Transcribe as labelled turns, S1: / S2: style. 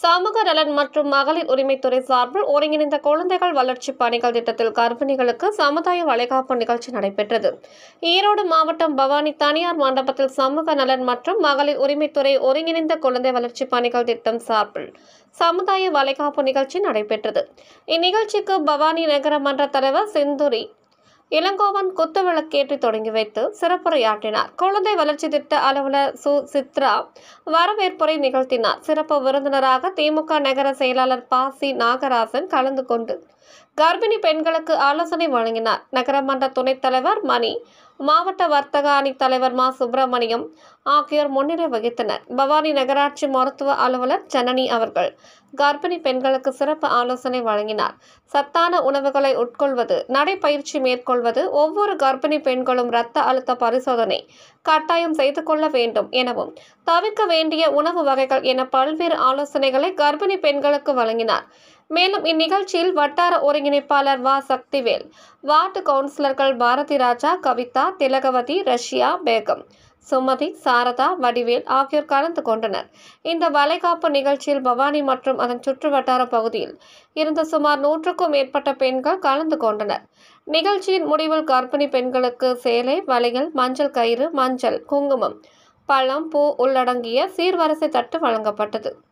S1: சமூக நலன் மற்றும் மகளிர் உரிமைத்துறை சார்பில் ஒருங்கிணைந்த குழந்தைகள் வளர்ச்சி பணிகள் திட்டத்தில் கர்ப்பிணிகளுக்கு சமுதாய வளைகாப்பு நிகழ்ச்சி நடைபெற்றது ஈரோடு மாவட்டம் பவானி தனியார் மண்டபத்தில் சமூக நலன் மற்றும் மகளிர் உரிமைத்துறை ஒருங்கிணைந்த குழந்தை வளர்ச்சி பணிகள் திட்டம் சார்பில் சமுதாய வளைகாப்பு நிகழ்ச்சி நடைபெற்றது இந்நிகழ்ச்சிக்கு பவானி நகர மன்ற தலைவர் செந்துரி இளங்கோவன் குத்துவிளக்கேற்றி தொடங்கி வைத்து சிறப்புரையாற்றினார் குழந்தை வளர்ச்சி திட்ட அலுவலர் சு சித்ரா வரவேற்புரை நிகழ்த்தினார் சிறப்பு விருந்தினராக திமுக நகர செயலாளர் ப சி நாகராசன் கலந்து கொண்டு கர்ப்பிணி பெண்களுக்கு ஆலோசனை வழங்கினார் நகரமன்ற துணைத் தலைவர் மணி மாவட்ட வர்த்தக அணி தலைவர் மா சுப்பிரமணியம் ஆகியோர் முன்னிலை வகித்தனர் பவானி நகராட்சி மருத்துவ அலுவலர் ஜனனி அவர்கள் கர்ப்பிணி பெண்களுக்கு சிறப்பு ஆலோசனை வழங்கினார் சத்தான உணவுகளை உட்கொள்வது நடைப்பயிற்சி மேற்கொள்வது ஒவ்வொரு கர்ப்பிணி பெண்களும் இரத்த அழுத்த பரிசோதனை கட்டாயம் செய்து கொள்ள வேண்டும் எனவும் தவிர்க்க வேண்டிய உணவு வகைகள் என பல்வேறு ஆலோசனைகளை கர்ப்பிணி பெண்களுக்கு வழங்கினார் மேலும் இந்நிகழ்ச்சியில் வட்டார ஒருங்கிணைப்பாளர் வா சக்திவேல் வார்டு கவுன்சிலர்கள் பாரதி ராஜா கவிதா திலகவதி ரஷ்யா பேகம் சுமதி சாரதா வடிவேல் ஆகியோர் கலந்து கொண்டனர் இந்த வளைகாப்பு நிகழ்ச்சியில் பவானி மற்றும் அதன் சுற்று வட்டார பகுதியில் இருந்த சுமார் நூற்றுக்கும் மேற்பட்ட பெண்கள் கலந்து கொண்டனர் நிகழ்ச்சியின் முடிவில் கர்ப்பிணி பெண்களுக்கு சேலை வளையல் மஞ்சள் கயிறு மஞ்சள் குங்குமம் பழம் பூ உள்ளடங்கிய சீர்வரிசை தட்டு வழங்கப்பட்டது